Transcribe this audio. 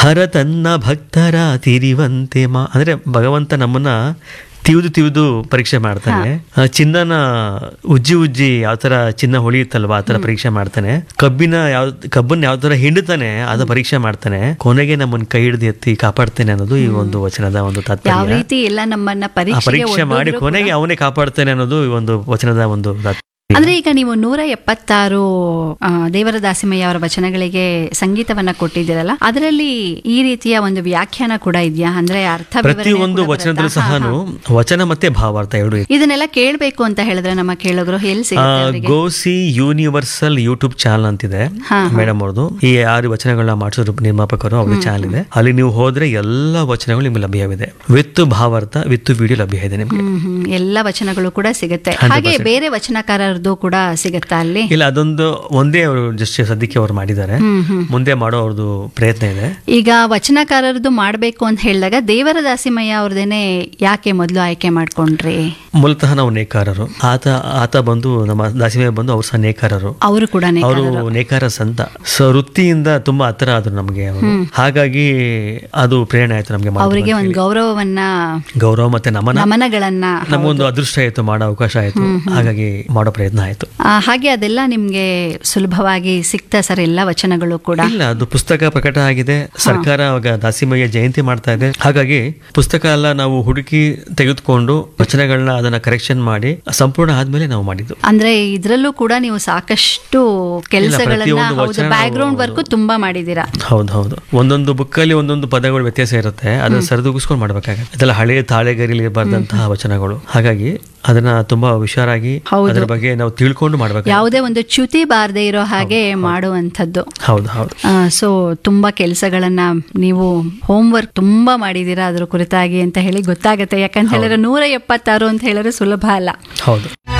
ಹರ ತನ್ನ ಭಕ್ತರ ತಿರಿವಂತೆ ಮಾ ಅಂದ್ರೆ ಭಗವಂತ ನಮ್ಮನ್ನ ತಿವಿದು ತಿವಿದು ಪರೀಕ್ಷೆ ಮಾಡ್ತಾನೆ ಆ, ಚಿನ್ನನ ಉಜ್ಜಿ ಉಜ್ಜಿ ಯಾವ ತರ ಚಿನ್ನ ಹೊಳಿಯುತ್ತಲ್ವಾ ಆ ತರ ಪರೀಕ್ಷೆ ಮಾಡ್ತಾನೆ ಕಬ್ಬಿನ ಯಾವ ಕಬ್ಬನ್ನ ಯಾವ ತರ ಹಿಂಡುತ್ತಾನೆ ಅದ ಪರೀಕ್ಷೆ ಮಾಡ್ತಾನೆ ಕೊನೆಗೆ ನಮ್ಮನ್ನ ಕೈ ಹಿಡಿದು ಎತ್ತಿ ಕಾಪಾಡ್ತೇನೆ ಅನ್ನೋದು ಈ ಒಂದು ವಚನದ ಒಂದು ಯಾವ ತಾತ್ಪರ್ಯ ರೀತಿ ಎಲ್ಲ ನಮ್ಮನ್ನ ಆ ಪರೀಕ್ಷೆಗೆ ಪರೀಕ್ಷೆ ಮಾಡಿ ಒಡ್ಡಿದ್ರು ಕೊನೆಗೆ ಅವನೇ ಕಾಪಾಡ್ತೇನೆ ಅನ್ನೋದು ಈ ಒಂದು ವಚನದ ಒಂದು ತಾತ್ಪರ್ಯ. ಅಂದ್ರೆ ಈಗ ನೀವು ನೂರ ಎಪ್ಪತ್ತಾರು ಆ, ದೇವರ ದಾಸಿಮಯ್ಯ ಅವರ ವಚನಗಳಿಗೆ ಸಂಗೀತವನ್ನ ಕೊಟ್ಟಿದ್ದೀರಲ್ಲ ಅದರಲ್ಲಿ ಈ ರೀತಿಯ ಒಂದು ವ್ಯಾಖ್ಯಾನ ಕೂಡ ಇದೆಯಾ ಅಂದ್ರೆ ಅರ್ಥ ವಿವರಣೆ ಪ್ರತಿಯೊಂದು ಕೂಡ ವಚನದಲ್ಲೂ ಬರುತ್ತಾ? ಹಾ, ಸಹ ವಚನ ಮತ್ತೆ ಭಾವಾರ್ಥ ಎರಡು ಇದೆ. ಇದನ್ನೆಲ್ಲ ಕೇಳ್ಬೇಕು ಅಂತ ಹೇಳಿದ್ರೆ ನಮ್ಮ ಕೇಳೋರು ಎಲ್ಲಿ ಆ, ಸಿಗುತ್ತೆ ಅವರಿಗೆ ಗೋಸಿ ಯೂನಿವರ್ಸಲ್ ಯೂಟ್ಯೂಬ್ ಚಾನಲ್ ಅಂತಿದೆ ಹಾ, ಮೇಡಮ್ ಅವ್ರದ್ದು ಈ ಆರು ವಚನಗಳನ್ನ ಮಾಡಿಸೋರು ನಿರ್ಮಾಪಕರು ಅವ್ರ ಚಾನಲ್ ಇದೆ ಅಲ್ಲಿ ನೀವು ಹೋದ್ರೆ ಎಲ್ಲಾ ವಚನಗಳು ನಿಮ್ಗೆ ಲಭ್ಯವಿದೆ ವಿತ್ ಭಾವಾರ್ಥ ವಿತ್ ವಿಡಿಯೋ ಲಭ್ಯ ಇದೆ ನಿಮ್ಗೆ ಹ್ಮ್ ಹ್ಮ್ ಎಲ್ಲ ವಚನಗಳು ಕೂಡ ಸಿಗುತ್ತೆ ಹಾಗೆ ಬೇರೆ ವಚನಕಾರರದು ಕೂಡ ಸಿಗುತ್ತಾ ಅಲ್ಲಿ ಇಲ್ಲ ಅದೊಂದು ಒಂದೇ ಅವರು ಜಸ್ಟ್ ಸದ್ಯಕ್ಕೆ ಅವ್ರು ಮಾಡಿದ್ದಾರೆ ಹ್ಮ್ ಹ್ಮ್ ಮುಂದೆ ಮಾಡೋ ಅವ್ರದ್ದು ಪ್ರಯತ್ನ ಇದೆ ಈಗ ವಚನಕಾರರದು ಮಾಡ್ಬೇಕು ಅಂತ ಹೇಳಿದಾಗ ದೇವರ ದಾಸಿಮಯ್ಯ ಅವ್ರದೇನೆ ಯಾಕೆ ಮೊದಲು ಆಯ್ಕೆ ಮಾಡ್ಕೊಂಡ್ರಿ ಮೂಲತಃ ನಾವು ನೇಕಾರರು ಆತ ಆತ ಬಂದು ನಮ್ಮ ದಾಸಿಮೆ ಬಂದು ಅವ್ರು ಸಹ ನೇಕಾರರು ಅವರು ಕೂಡ ಅವರು ನೇಕಾರ ಸಂತ ಸೊ ವೃತ್ತಿಯಿಂದ ತುಂಬಾ ಹತ್ರ ಆದ್ರು ನಮಗೆ ಅವರು ಹಾಗಾಗಿ ಅದು ಪ್ರೇರಣೆ ಆಯ್ತು ನಮಗೆ ಅವರಿಗೆ ಒಂದು ಗೌರವವನ್ನ ಗೌರವ ಮತ್ತೆ ನಮನ ನಮನಗಳನ್ನ ನಮಗೊಂದು ಅದೃಷ್ಟ ಆಯ್ತು ಮಾಡೋ ಅವಕಾಶ ಆಯ್ತು ಹಾಗಾಗಿ ಮಾಡೋ ಪ್ರಯತ್ನ ಆಯ್ತು ಆ, ಹಾಗೆ ಅದೆಲ್ಲ ನಿಮ್ಗೆ ಸುಲಭವಾಗಿ ಸಿಗ್ತಾ ಸರ್ ಎಲ್ಲ ವಚನಗಳು ಕೂಡ ಇಲ್ಲ ಅದು ಪುಸ್ತಕ ಪ್ರಕಟ ಆಗಿದೆ ಸರ್ಕಾರ ಅವಾಗ ದಾಸಿಮಯ್ಯ ಜಯಂತಿ ಮಾಡ್ತಾ ಇದೆ ಹಾಗಾಗಿ ಪುಸ್ತಕ ಎಲ್ಲ ನಾವು ಹುಡುಕಿ ತೆಗೆದುಕೊಂಡು ವಚನಗಳನ್ನ ಅದನ್ನ ಕರೆಕ್ಷನ್ ಮಾಡಿ ಸಂಪೂರ್ಣ ಆದ್ಮೇಲೆ ನಾವು ಮಾಡಿದ್ದು ಅಂದ್ರೆ ಇದ್ರಲ್ಲೂ ಕೂಡ ನೀವು ಸಾಕಷ್ಟು ಕೆಲಸಗಳನ್ನ ಪ್ರತಿಯೊಂದು ಹೌದು ವಚನ ಬ್ಯಾಕ್ ಗ್ರೌಂಡ್ ವರ್ಕು ತುಂಬಾ ಮಾಡಿದೀರಾ ಹೌದು ಹೌದು ಒಂದೊಂದು ಬುಕ್ಕಲ್ಲಿ ಒಂದೊಂದು ಪದಗಳು ವ್ಯತ್ಯಾಸ ಇರುತ್ತೆ ಅದನ್ನ ಸರಿದೂಗಿಸ್ಕೊಂಡು ಮಾಡ್ಬೇಕಾಗತ್ತೆ ಇದೆಲ್ಲ ಹಳೆಯ ತಾಳೆಗರಿಲಿ ಬರೆದಂತಹ ವಚನಗಳು ಹಾಗಾಗಿ ಅದನ್ನ ತುಂಬಾ ಹುಷಾರಾಗಿ ಹೌದು. ಅದ್ರ ಬಗ್ಗೆ ನಾವು ತಿಳ್ಕೊಂಡು ಮಾಡ್ಬೇಕು ಯಾವುದೇ ಒಂದು ಚ್ಯುತಿ ಬಾರದೆ ಇರೋ ಹಾಗೆ ಮಾಡುವಂಥದ್ದು ಹೌದು ಹೌದು ಸೊ ತುಂಬಾ ಕೆಲಸಗಳನ್ನ ನೀವು ಹೋಮ್ ವರ್ಕ್ ತುಂಬಾ ಮಾಡಿದೀರಾ ಅದ್ರ ಕುರಿತಾಗಿ ಅಂತ ಹೇಳಿ ಗೊತ್ತಾಗತ್ತೆ ಯಾಕಂತ ಹೇಳಿದ್ರೆ ನೂರ ಎಪ್ಪತ್ತಾರು ಅಂತ ಹೇಳಿದ್ರೆ ಸುಲಭ ಅಲ್ಲ ಹೌದು